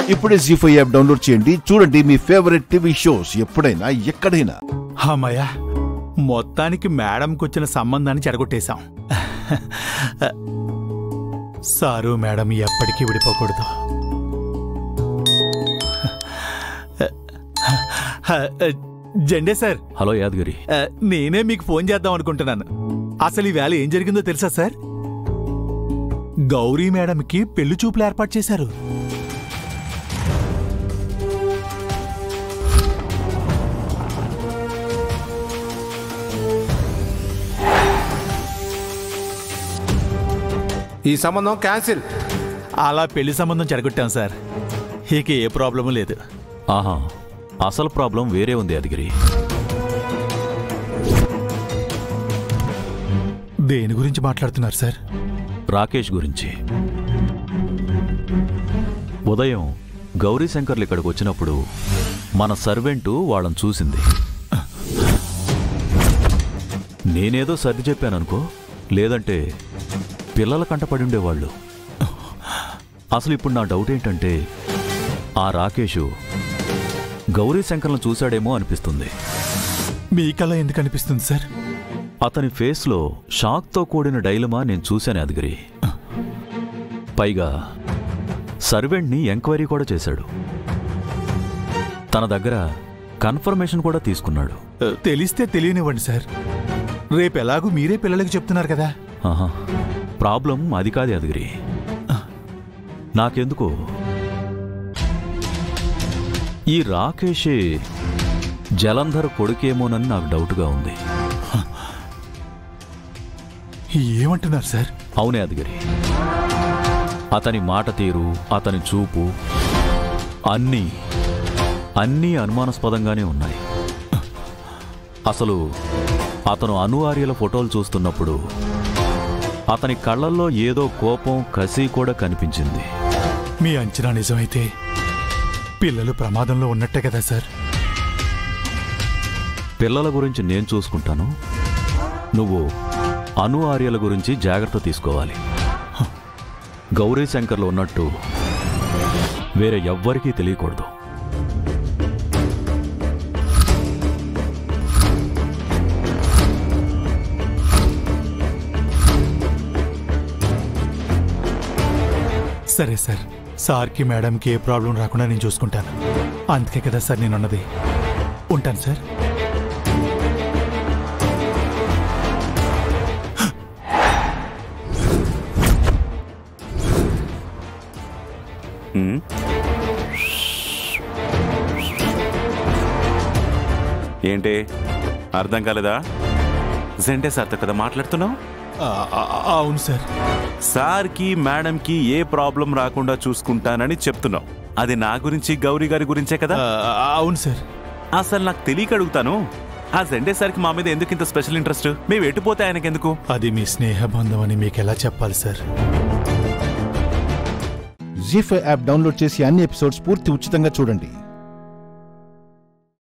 ఇప్పుడే G five app download చేయండి చూడండి మీ ఫేవరెట్ టీవీ షోస్ ఎప్పుడైనా ఎక్కడైనా అమ్మయ్య మొత్తానికి మేడంకి వచ్చిన సంబంధాన్ని చెడగొట్టేశాం సారు మేడం ఎప్పటికీ విడిపోకూడదు జెండే సార్ హలో యాదగిరి ఆ, నేనే మీకు ఫోన్ చేద్దాం అనుకుంటున్నాను అసలు ఈ వేళ ఏం జరిగిందో తెలుసా సార్ గౌరీ మేడంకి పెళ్లి చూపులు ఏర్పాటు చేశారు ఈ సంబంధం క్యాన్సిల్ అలా పెళ్లి సంబంధం చెడగొట్టాం సార్ ఇక ఏ ప్రాబ్లము లేదు ఆహా అసలు ప్రాబ్లం వేరే ఉంది యాదగిరి దేని గురించి మాట్లాడుతున్నారు సార్ రాకేష్ గురించి ఉదయం గౌరీ శంకర్లు ఇక్కడికి వచ్చినప్పుడు మన సర్వెంటు వాళ్ళని చూసింది నేనేదో సర్ది చెప్పాననుకో లేదంటే పిల్లల కంట పడి ఉండేవాళ్ళు అసలు ఇప్పుడు నా డౌట్ ఏంటంటే ఆ రాకేషు గౌరీ శంకర్లను చూశాడేమో అనిపిస్తుంది మీకలా ఎందుకు అనిపిస్తుంది సార్ అతని ఫేస్లో షాక్తో కూడిన డైలమా నేను చూశాను యాదగిరి పైగా సర్వెంట్ని ఎంక్వైరీ కూడా చేశాడు తన దగ్గర కన్ఫర్మేషన్ కూడా తీసుకున్నాడు ఆ, తెలిస్తే తెలియనివ్వండి సార్ రేపు ఎలాగూ మీరే పిల్లలకి చెప్తున్నారు కదా ఆహా ప్రాబ్లం అది కాదు యాదగిరి నాకెందుకో ఈ రాకేషే జలంధర్ కొడుకేమోనని నాకు డౌట్గా ఉంది ఏమంటున్నారు సార్ అవునే యాదగిరి అతని మాట తీరు అతని చూపు అన్నీ అన్నీ అనుమానాస్పదంగానే ఉన్నాయి అసలు అతను అనువార్యుల ఫోటోలు చూస్తున్నప్పుడు అతని కళ్ళల్లో ఏదో కోపం కసి కూడా కనిపించింది మీ అంచనా నిజమైతే పిల్లలు ప్రమాదంలో ఉన్నట్టే కదా సార్ పిల్లల గురించి నేను చూసుకుంటాను నువ్వు అను ఆర్యల గురించి జాగ్రత్త తీసుకోవాలి గౌరీ శంకర్లో ఉన్నట్టు వేరే ఎవ్వరికీ తెలియకూడదు సరే సార్ సార్కి మేడంకి ఏ ప్రాబ్లం రాకుండా నేను చూసుకుంటాను అందుకే కదా సార్ నేనున్నది ఉంటాను సార్ ఏంటి అర్థం కాలేదా జెంటే సార్తో కదా మాట్లాడుతున్నావు ఆ, ఆ, అవును సార్ సార్కి మేడంకి ఏ ప్రాబ్లం రాకుండా చూసుకుంటానని చెప్తున్నావు అది నా గురించి గౌరీ గారి గురించే కదా ఆ, అవును సార్ అసలు నాకు తెలియక అడుగుతాను ఆ జెండే సార్కి మా మీద ఎందుకు ఇంత స్పెషల్ ఇంట్రెస్ట్ మేము ఎటుపోతే ఆయనకి ఎందుకు అది మీ స్నేహబంధం అని మీకు ఎలా చెప్పాలి sir Zee five app download చేసి అన్ని ఎపిసోడ్స్ పూర్తి ఉచితంగా చూడండి